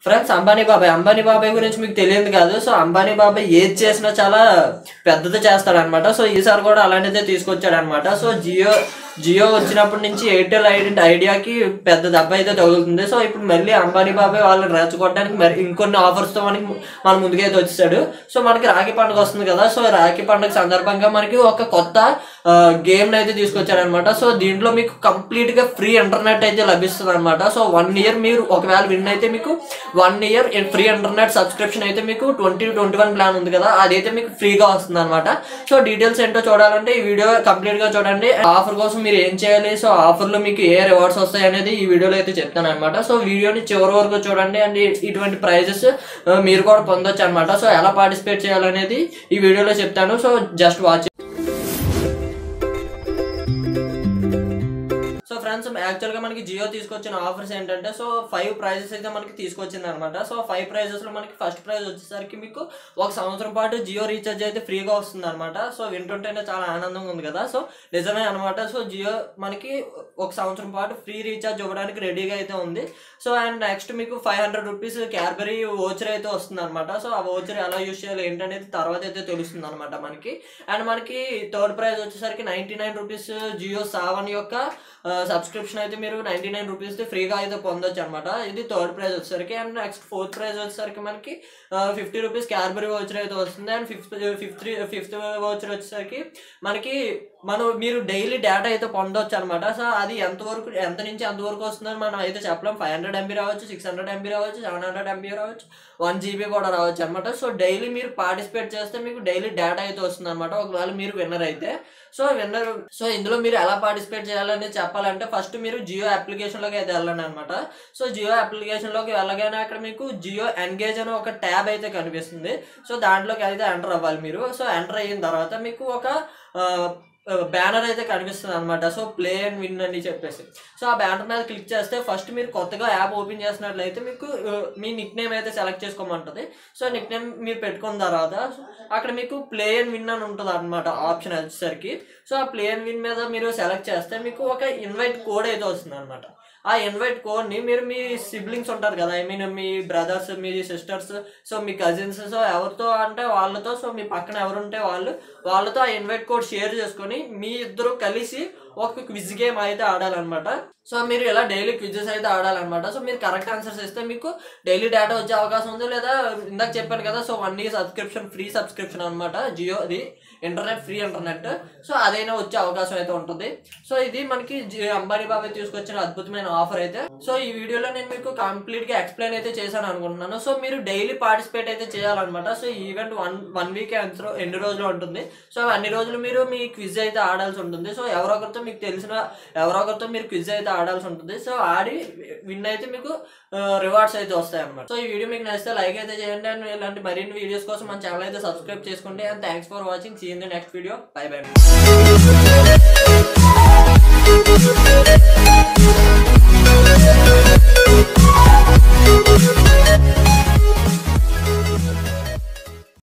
friends Ambani బాబాయ్ అంబానీ బాబాయ్ గురించి మీకు తెలియదు కాదు సో అంబానీ బాబాయ్ ఏది చేసినా చాలా పెద్దది చేస్తాడు అనమాట సో ఈసారి కూడా అలాంటిదే తీసుకొచ్చాడు అనమాట సో జియో జియో వచ్చినప్పటి నుంచి ఎయిర్టెల్ ఐడెంటి ఐడియాకి పెద్ద దెబ్బ అయితే తగులుతుంది సో ఇప్పుడు మళ్ళీ అంబానీ బాబాయ్ వాళ్ళని రెచ్చగొట్టడానికి మరి ఇంకొన్ని ఆఫర్స్ తో మనకి మన ముందుకైతే వచ్చేసాడు సో మనకి రాఖీ పండుగ వస్తుంది కదా సో రాఖీ పండుగ సందర్భంగా మనకి ఒక కొత్త గేమ్ అయితే తీసుకొచ్చాడు అనమాట సో దీంట్లో మీకు కంప్లీట్ గా ఫ్రీ ఇంటర్నెట్ అయితే లభిస్తుంది అనమాట సో వన్ ఇయర్ మీరు ఒకవేళ విన్ అయితే మీకు one year free internet subscription అయితే మీకు ట్వంటీ ట్వంటీ వన్ ప్లాన్ ఉంది కదా అదైతే మీకు ఫ్రీగా వస్తుంది అనమాట సో డీటెయిల్స్ ఏంటో చూడాలంటే ఈ వీడియో కంప్లీట్ గా చూడండి ఆఫర్ కోసం మీరు ఏం చేయాలి సో ఆఫర్ లో మీకు ఏ రివార్డ్స్ వస్తాయి అనేది ఈ వీడియోలో అయితే చెప్తాను అనమాట సో వీడియోని చివరి వరకు చూడండి అండ్ ఇటువంటి ప్రైజెస్ మీరు కూడా పొందొచ్చు అనమాట సో ఎలా పార్టిసిపేట్ చేయాలనేది ఈ వీడియోలో చెప్తాను so just watch so friends actual గా మనకి జియో తీసుకొచ్చిన ఆఫర్స్ ఏంటంటే సో ఫైవ్ ప్రైజెస్ అయితే మనకి తీసుకొచ్చింది అనమాట సో ఫైవ్ ప్రైజెస్ లో మనకి ఫస్ట్ ప్రైజ్ వచ్చేసరికి మీకు ఒక సంవత్సరం పాటు జియో రీఛార్జ్ అయితే ఫ్రీగా వస్తుంది అనమాట సో వింటుంటేనే చాలా ఆనందంగా ఉంది కదా సో నిజమే అనమాట సో జియో మనకి ఒక సంవత్సరం పాటు ఫ్రీ రీఛార్జ్ ఇవ్వడానికి రెడీగా అయితే ఉంది సో అండ్ నెక్స్ట్ మీకు five hundred rupees Cadbury voucher అయితే వస్తుంది అనమాట సో ఆ ఓచర్ ఎలా యూస్ చేయాలి ఏంటనేది తర్వాత అయితే తెలుస్తుంది అనమాట మనకి అండ్ మనకి థర్డ్ ప్రైజ్ వచ్చేసరికి ninety nine rupees Jio Saavn యొక్క సబ్స్క్రిప్షన్ అయితే మీరు నైన్టీ నైన్ రూపీస్ ఫ్రీగా అయితే పొందొచ్చు అనమాట ఇది థర్డ్ ప్రైజ్ వచ్చేసరికి అండ్ నెక్స్ట్ ఫోర్త్ ప్రైజ్ వచ్చేసరికి మనకి ఫిఫ్టీ రూపీస్ క్యాడ్బరీ వోచర్ అయితే వస్తుంది and fifth fifth fifth voucher వచ్చేసరికి మనకి మనం మీరు డైలీ డేటా అయితే పొందొచ్చు అనమాట సో అది ఎంతవరకు ఎంత నుంచి ఎంతవరకు వస్తుందని మనం అయితే చెప్పలేం ఫైవ్ హండ్రెడ్ ఎంబీ రావచ్చు సిక్స్ హండ్రెడ్ ఎంబీ రావచ్చు సెవెన్ హండ్రెడ్ ఎంబీ రావచ్చు వన్ జీబీ కూడా రావచ్చు అనమాట సో డైలీ మీరు పార్టిసిపేట్ చేస్తే మీకు డైలీ డేటా అయితే వస్తుంది అనమాట ఒకవేళ మీరు విన్నర్ అయితే సో విన్నర్ సో ఇందులో మీరు ఎలా పార్టిసిపేట్ చేయాలని చెప్పాలంటే ఫస్ట్ మీరు జియో అప్లికేషన్లోకి అయితే వెళ్ళండి అనమాట సో జియో అప్లికేషన్లోకి వెళ్ళగానే అక్కడ మీకు జియో ఎంగేజ్ అని ఒక ట్యాబ్ అయితే కనిపిస్తుంది సో దాంట్లోకి అయితే ఎంటర్ అవ్వాలి మీరు సో ఎంటర్ అయిన తర్వాత మీకు ఒక బ్యానర్ అయితే కనిపిస్తుంది అనమాట సో ప్లే అండ్ విన్ అని చెప్పేసి సో ఆ బ్యానర్ మీద క్లిక్ చేస్తే ఫస్ట్ మీరు కొత్తగా యాప్ ఓపెన్ చేసినట్లయితే మీకు ఆ, మీ నిక్ నేమ్ అయితే సెలెక్ట్ చేసుకోమంటుంది సో నిక్ నేమ్ మీరు పెట్టుకున్న తర్వాత అక్కడ మీకు ప్లే అండ్ విన్ అని ఉంటుంది అనమాట ఆప్షన్ వచ్చేసరికి సో ఆ ప్లే అండ్ విన్ మీద మీరు సెలెక్ట్ చేస్తే మీకు ఒక ఇన్వైట్ కోడ్ అయితే వస్తుంది అనమాట ఆ ఇన్వైట్ కోడ్ని మీరు మీ సిబ్లింగ్స్ ఉంటారు కదా ఐ మీన్ మీ బ్రదర్స్ మీ సిస్టర్స్ సో మీ కజిన్స్ సో ఎవరితో అంటే వాళ్ళతో సో మీ పక్కన ఎవరు ఉంటే వాళ్ళు వాళ్ళతో ఆ ఇన్వైట్ కోడ్ షేర్ చేసుకొని మీ ఇద్దరు కలిసి ఒక క్విజ్ గేమ్ అయితే ఆడాలన్నమాట సో మీరు ఇలా డైలీ క్విజెస్ అయితే ఆడాలన్నమాట సో మీరు కరెక్ట్ ఆన్సర్స్ ఇస్తే మీకు డైలీ డేటా వచ్చే అవకాశం ఉంది లేదా ఇందాక చెప్పాను కదా so one year subscription free subscription అనమాట జియోది ఇంటర్నెట్ ఫ్రీ ఇంటర్నెట్ సో అదైనా వచ్చే అవకాశం అయితే ఉంటుంది సో ఇది మనకి జి- అంబానీ బాబాయ్ తీసుకొచ్చిన అద్భుతమైన ఆఫర్ అయితే సో ఈ వీడియోలో నేను మీకు కంప్లీట్ గా ఎక్స్ప్లెయిన్ అయితే చేశాను అనుకుంటున్నాను సో మీరు డైలీ పార్టిసిపేట్ అయితే చేయాలన్నమాట సో ఈ ఈవెంట్ వన్ వన్ వీక్ ఎన్ని రోజులు ఉంటుంది సో అన్ని రోజులు మీరు మీ క్విజ్ అయితే ఆడాల్సి ఉంటుంది సో ఎవరొకరితో మీకు తెలిసిన ఎవరొకరితో మీరు క్విజ్ అయితే ఆడాల్సి ఉంటుంది సో ఆడి విన్ అయితే మీకు రివార్డ్స్ అయితే వస్తాయి అనమాట సో ఈ వీడియో మీకు నచ్చితే లైక్ అయితే చేయండి అండ్ ఇలాంటి మరిన్ని వీడియోస్ కోసం మన ఛానల్ అయితే సబ్స్క్రైబ్ చేసుకోండి and thanks for watching see in the next video bye by